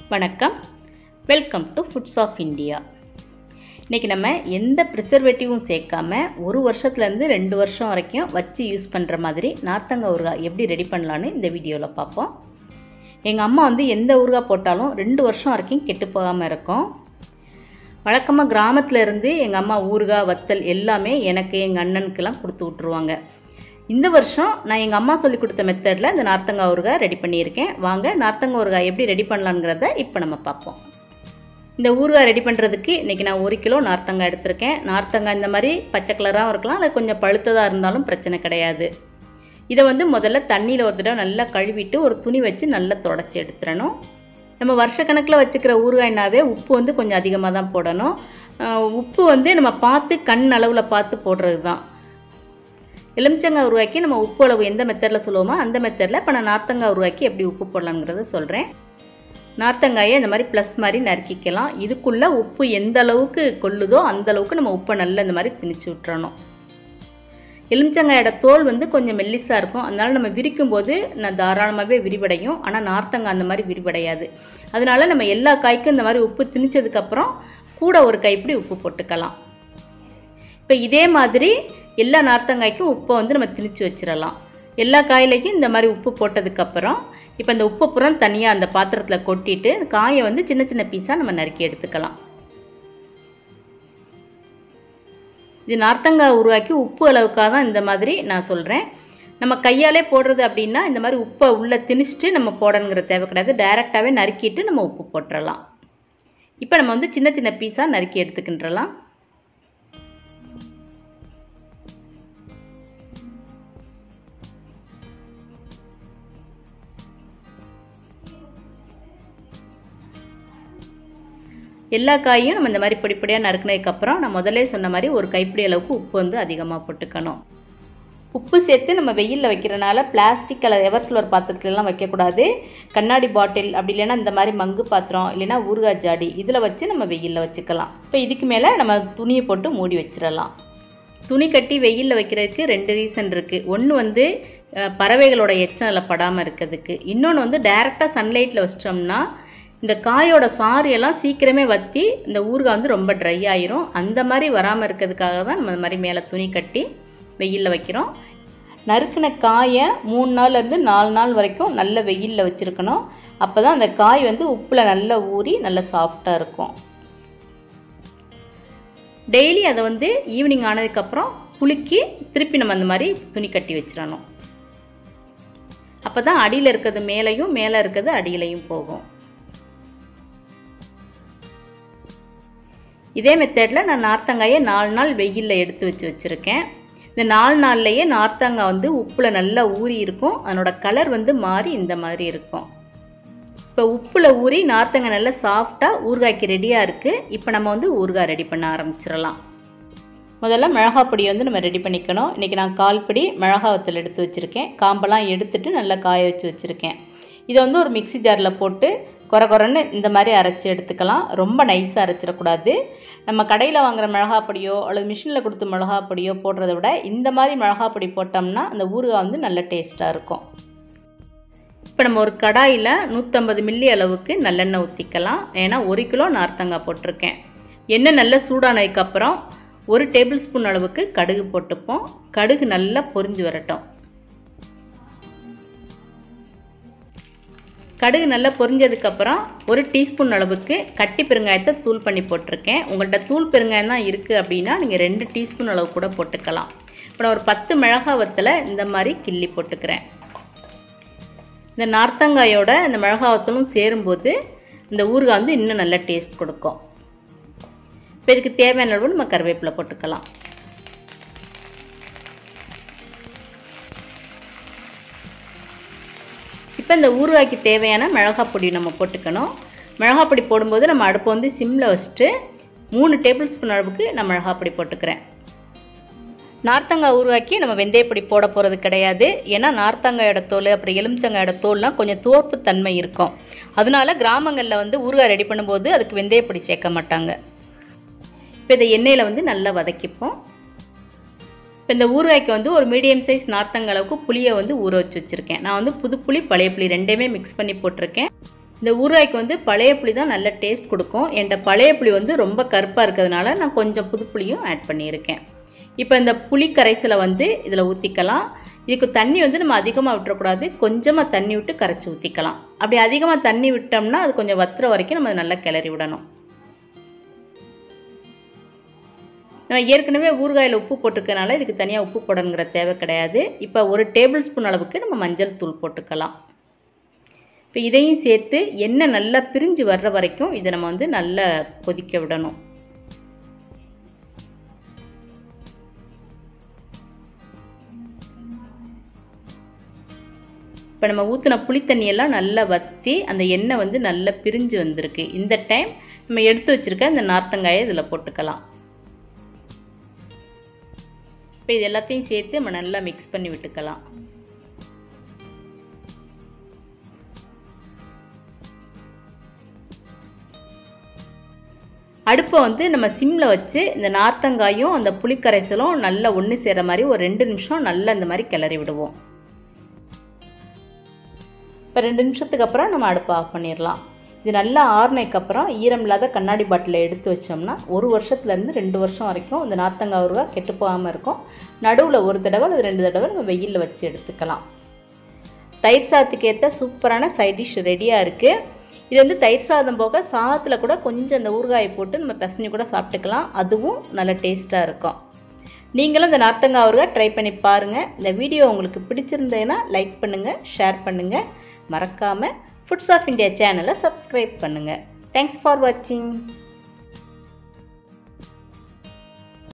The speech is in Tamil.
வணக்கம் welcome to foods of India இன்றைக்கி நம்ம எந்த ப்ரிசர்வேட்டிவும் சேர்க்காம ஒரு வருஷத்துலேருந்து ரெண்டு வருஷம் வரைக்கும் வச்சு யூஸ் பண்ணுற மாதிரி நார்த்தங்காய் ஊறுகாய் எப்படி ரெடி பண்ணலான்னு இந்த வீடியோவில் பார்ப்போம் எங்கள் அம்மா வந்து எந்த ஊறுகாய் போட்டாலும் ரெண்டு வருஷம் வரைக்கும் கெட்டு போகாமல் இருக்கும் வழக்கமாக கிராமத்தில் இருந்து எங்கள் அம்மா ஊறுகாய் வத்தல் எல்லாமே எனக்கு எங்கள் அண்ணனுக்கெல்லாம் கொடுத்து விட்ருவாங்க இந்த வருஷம் நான் எங்கள் அம்மா சொல்லி கொடுத்த மெத்தடில் இந்த நார்த்தங்காய் ஊறுகாய் ரெடி பண்ணியிருக்கேன் வாங்க நார்த்தங்காய் ஊறுகாய் எப்படி ரெடி பண்ணலாங்கிறத இப்போ நம்ம பார்ப்போம் இந்த ஊறுகாய் ரெடி பண்ணுறதுக்கு இன்றைக்கி நான் ஒரு கிலோ நார்த்தங்காய் எடுத்திருக்கேன் நார்த்தங்காய் இந்த மாதிரி பச்சை கலராகவும் இருக்கலாம் இல்லை கொஞ்சம் பழுத்ததாக இருந்தாலும் பிரச்சனை கிடையாது இதை வந்து முதல்ல தண்ணியில் ஒரு தடவை நல்லா கழுவிட்டு ஒரு துணி வச்சு நல்லா தொடச்சி எடுத்துடணும் நம்ம வருஷக்கணக்கில் வச்சுக்கிற ஊறுகாய்னாவே உப்பு வந்து கொஞ்சம் அதிகமாக தான் போடணும் உப்பு வந்து நம்ம பார்த்து கண் அளவில் பார்த்து போடுறது தான் எலுமிச்சங்காய் உருவாக்கி நம்ம உப்பு அளவு எந்த மெத்தடில் சொல்லுவோமோ அந்த மெத்தடில் இப்போ நான் நார்த்தங்காய் உருவாக்கி எப்படி உப்பு போடலாங்கிறத சொல்கிறேன் நார்த்தங்காயை இந்த மாதிரி ப்ளஸ் மாதிரி நறுக்கிக்கலாம் இதுக்குள்ளே உப்பு எந்த அளவுக்கு கொள்ளுதோ அந்த அளவுக்கு நம்ம உப்பை நல்லா இந்த மாதிரி திணிச்சு விட்டுறணும் எலுமிச்சங்காயோட தோல் வந்து கொஞ்சம் மெல்லிஸாக இருக்கும் அதனால் நம்ம விரிக்கும் போது நான் தாராளமாகவே விரிவடையும் ஆனால் நார்த்தங்காய் அந்த மாதிரி விரிவடையாது அதனால நம்ம எல்லா காய்க்கும் இந்த மாதிரி உப்பு திணிச்சதுக்கப்புறம் கூட ஒரு கைப்பிடி உப்பு போட்டுக்கலாம் இப்போ இதே மாதிரி எல்லா நார்த்தங்காய்க்கும் உப்பை வந்து நம்ம திணிச்சு வச்சிடலாம் எல்லா காயிலையும் இந்த மாதிரி உப்பு போட்டதுக்கப்புறம் இப்போ இந்த உப்பு புறம் தனியாக அந்த பாத்திரத்தில் கொட்டிட்டு காயை வந்து சின்ன சின்ன பீஸாக நம்ம நறுக்கி எடுத்துக்கலாம் இது நார்த்தங்காய் உருவாக்கி உப்பு அளவுக்காக தான் இந்த மாதிரி நான் சொல்கிறேன் நம்ம கையாலே போடுறது அப்படின்னா இந்த மாதிரி உப்பை உள்ளே திணிச்சிட்டு நம்ம போடணுங்கிற தேவை கிடையாது டைரெக்டாகவே நறுக்கிட்டு நம்ம உப்பு போட்டுடலாம் இப்போ நம்ம வந்து சின்ன சின்ன பீஸாக நறுக்கி எடுத்துக்கின்றலாம் எல்லா காயும் நம்ம இந்த மாதிரி பொடிப்படியாக நறுக்கினதுக்கப்புறம் நான் முதல்ல சொன்ன மாதிரி ஒரு கைப்பிடி அளவுக்கு உப்பு வந்து அதிகமாக போட்டுக்கணும் உப்பு சேர்த்து நம்ம வெயிலில் வைக்கிறனால பிளாஸ்டிக் அல்லது எவர்சிலர் பாத்திரத்துலலாம் வைக்கக்கூடாது கண்ணாடி பாட்டில் அப்படி இல்லைன்னா இந்த மாதிரி மங்கு பாத்திரம் இல்லைன்னா ஊறுகாய் ஜாடி இதில் வச்சு நம்ம வெயிலில் வச்சுக்கலாம் இப்போ இதுக்கு மேலே நம்ம துணியை போட்டு மூடி வச்சிடலாம் துணி கட்டி வெயிலில் வைக்கிறதுக்கு ரெண்டு ரீசன் இருக்குது ஒன்று வந்து பறவைகளோட எச்சம் அதில் படாமல் இருக்கிறதுக்கு இன்னொன்று வந்து டைரெக்டாக சன்லைட்டில் வச்சிட்டோம்னா இந்த காயோட சாரியெல்லாம் சீக்கிரமே வற்றி இந்த ஊறுகாய் வந்து ரொம்ப ட்ரை ஆயிரும் அந்த மாதிரி வராமல் இருக்கிறதுக்காக தான் நம்ம இந்த மாதிரி மேலே துணி கட்டி வெயிலில் வைக்கிறோம் நறுக்கின காயை மூணு நாள்லேருந்து நாலு நாள் வரைக்கும் நல்ல வெயிலில் வச்சுருக்கணும் அப்போ தான் அந்த காய் வந்து உப்பில் நல்லா ஊறி நல்லா சாஃப்டாக இருக்கும் டெய்லி அதை வந்து ஈவினிங் ஆனதுக்கப்புறம் குலுக்கி திருப்பி நம்ம அந்த மாதிரி துணி கட்டி வச்சிடணும் அப்போ தான் அடியில் இருக்கிறது மேலேயும் மேலே இருக்கிறது அடியிலையும் போகும் இதே மெத்தடில் நான் நார்த்தங்காயை நாலு நாள் வெயிலில் எடுத்து வச்சு வச்சுருக்கேன் இந்த நாலு நாள்லேயே நார்த்தங்காய் வந்து உப்பில் நல்லா ஊறி இருக்கும் அதனோட கலர் வந்து மாறி இந்த மாதிரி இருக்கும் இப்போ உப்பில் ஊறி நார்த்தங்காய் நல்லா சாஃப்டாக ஊறுகாய்க்கு ரெடியாக இருக்குது இப்போ நம்ம வந்து ஊறுகாய் ரெடி பண்ண ஆரம்பிச்சிடலாம் முதல்ல மிளகா பொடியை வந்து நம்ம ரெடி பண்ணிக்கணும் இன்றைக்கி நான் கால் படி மிளகா வத்தல் எடுத்து வச்சுருக்கேன் காம்பெல்லாம் எடுத்துட்டு நல்லா காய வச்சு வச்சுருக்கேன் இதை வந்து ஒரு மிக்சி ஜாரில் போட்டு குறை குறைன்னு இந்த மாதிரி அரைச்சி எடுத்துக்கலாம் ரொம்ப நைஸாக அரைச்சிடக்கூடாது நம்ம கடையில் வாங்குகிற மிளகா பொடியோ அல்லது மிஷினில் கொடுத்த மிளகா பொடியோ போடுறத விட இந்த மாதிரி மிளகா பொடி போட்டோம்னா அந்த ஊறுகாய் வந்து நல்ல டேஸ்ட்டாக இருக்கும் இப்போ நம்ம ஒரு கடாயில் நூற்றம்பது மில்லி அளவுக்கு நல்லெண்ணெய் ஊற்றிக்கலாம் ஏன்னா ஒரு கிலோ நார்த்தங்காய் போட்டிருக்கேன் எண்ணெய் நல்லா சூடானதுக்கப்புறம் ஒரு டேபிள் ஸ்பூன் அளவுக்கு கடுகு போட்டுப்போம் கடுகு நல்லா பொரிஞ்சு வரட்டும் கடுகு நல்லா பொரிஞ்சதுக்கப்புறம் ஒரு டீஸ்பூன் அளவுக்கு கட்டி பெருங்காயத்தை தூள் பண்ணி போட்டிருக்கேன் உங்கள்கிட்ட தூள் பெருங்காயம் தான் இருக்குது அப்படின்னா நீங்கள் ரெண்டு டீஸ்பூன் அளவு கூட போட்டுக்கலாம் இப்போ நான் ஒரு பத்து மிளகா வத்தில் இந்த மாதிரி கிள்ளி போட்டுக்கிறேன் இந்த நார்த்தங்காயோட இந்த மிளகா வத்தலும் சேரும்போது இந்த ஊறுகாய் வந்து இன்னும் நல்ல டேஸ்ட் கொடுக்கும் இப்போ இதுக்கு தேவையான அளவு நம்ம கருவேப்பிலை போட்டுக்கலாம் இப்போ இந்த ஊறுகாய்க்கு தேவையான மிளகா பொடி நம்ம போட்டுக்கணும் மிளகா பொடி போடும்போது நம்ம அடுப்பை வந்து சிம்மில் வச்சுட்டு மூணு டேபிள் ஸ்பூன் அளவுக்கு நான் மிளகா பொடி போட்டுக்கிறேன் நார்த்தங்காய் ஊறுகாய்க்கு நம்ம வெந்தயப்பொடி போட போகிறது கிடையாது ஏன்னா நார்த்தங்காயோட தோல் அப்புறம் எலுமிச்சங்காயோட தோல்லாம் கொஞ்சம் தோற்பு தன்மை இருக்கும் அதனால கிராமங்களில் வந்து ஊறுகாய் ரெடி பண்ணும்போது அதுக்கு வெந்தயப்பொடி சேர்க்க மாட்டாங்க இப்போ இதை எண்ணெயில் வந்து நல்லா வதக்கிப்போம் இப்போ இந்த ஊறுகாய்க்கு வந்து ஒரு மீடியம் சைஸ் நார்த்தங்க அளவுக்கு புளியை வந்து ஊற வச்சு வச்சுருக்கேன் நான் வந்து புது புளி பழைய புளி ரெண்டையுமே மிக்ஸ் பண்ணி போட்டிருக்கேன் இந்த ஊறுகாய்க்கு வந்து பழைய புளி தான் நல்ல டேஸ்ட் கொடுக்கும் என்கிட்ட பழைய புளி வந்து ரொம்ப கருப்பாக இருக்கிறதுனால நான் கொஞ்சம் புது புளியும் ஆட் பண்ணியிருக்கேன் இப்போ இந்த புளி கரைசலை வந்து இதில் ஊற்றிக்கலாம் இதுக்கு தண்ணி வந்து நம்ம அதிகமாக விட்டுறக்கூடாது கொஞ்சமாக தண்ணி விட்டு கரைச்சி ஊற்றிக்கலாம் அப்படி அதிகமாக தண்ணி விட்டோம்னா அது கொஞ்சம் வத்துற வரைக்கும் நம்ம நல்லா கிளறி விடணும் நம்ம ஏற்கனவே ஊறுகாயில் உப்பு போட்டிருக்கனால இதுக்கு தனியாக உப்பு போடணுங்கிற தேவை கிடையாது இப்போ ஒரு டேபிள் ஸ்பூன் அளவுக்கு நம்ம மஞ்சள் தூள் போட்டுக்கலாம் இப்போ இதையும் சேர்த்து எண்ணெய் நல்லா பிரிஞ்சு வர்ற வரைக்கும் இதை நம்ம வந்து நல்லா கொதிக்க விடணும் இப்போ நம்ம ஊற்றின புளித்தண்ணியெல்லாம் நல்லா வற்றி அந்த எண்ணெய் வந்து நல்லா பிரிஞ்சு வந்திருக்கு இந்த டைம் நம்ம எடுத்து வச்சுருக்க இந்த நார்த்தங்காயை இதில் போட்டுக்கலாம் இப்போ இது எல்லாத்தையும் சேர்த்து நம்ம நல்லா மிக்ஸ் பண்ணி விட்டுக்கலாம் அடுப்பை வந்து நம்ம சிம்மில் வச்சு இந்த நார்த்தங்காயும் அந்த புளிக்கரைசலும் நல்லா ஒன்று சேர மாதிரி ஒரு ரெண்டு நிமிஷம் நல்லா இந்த மாதிரி கிளறி விடுவோம் இப்போ ரெண்டு நிமிஷத்துக்கு அப்புறம் நம்ம அடுப்பை ஆஃப் பண்ணிடலாம் இது நல்லா ஆறுனதுக்கப்புறம் ஈரம் இல்லாத கண்ணாடி பாட்டிலில் எடுத்து வச்சோம்னா ஒரு வருஷத்துலேருந்து ரெண்டு வருஷம் வரைக்கும் இந்த நார்த்தங்காய் ஊறுகாய் கெட்டு போகாமல் இருக்கும் நடுவில் ஒரு தடவை அல்லது ரெண்டு தடவை நம்ம வெயிலில் வச்சு எடுத்துக்கலாம் தயிர் சாதத்துக்கு ஏற்ற சூப்பரான சைட் டிஷ் ரெடியாக இருக்குது இது வந்து தயிர் சாதம் போக சாதத்தில் கூட கொஞ்சம் அந்த ஊறுகாயை போட்டு நம்ம பிசைஞ்சு கூட சாப்பிட்டுக்கலாம் அதுவும் நல்ல டேஸ்ட்டாக இருக்கும் நீங்களும் இந்த நார்த்தங்காய் ஊறுகாய் ட்ரை பண்ணி பாருங்கள் இந்த வீடியோ உங்களுக்கு பிடிச்சிருந்ததுன்னா லைக் பண்ணுங்கள் ஷேர் பண்ணுங்கள் மறக்காமல் ஃபுட்ஸ் ஆஃப் இந்தியா சேனலை சப்ஸ்கிரைப் பண்ணுங்கள் தேங்க்ஸ் ஃபார் வாட்சிங்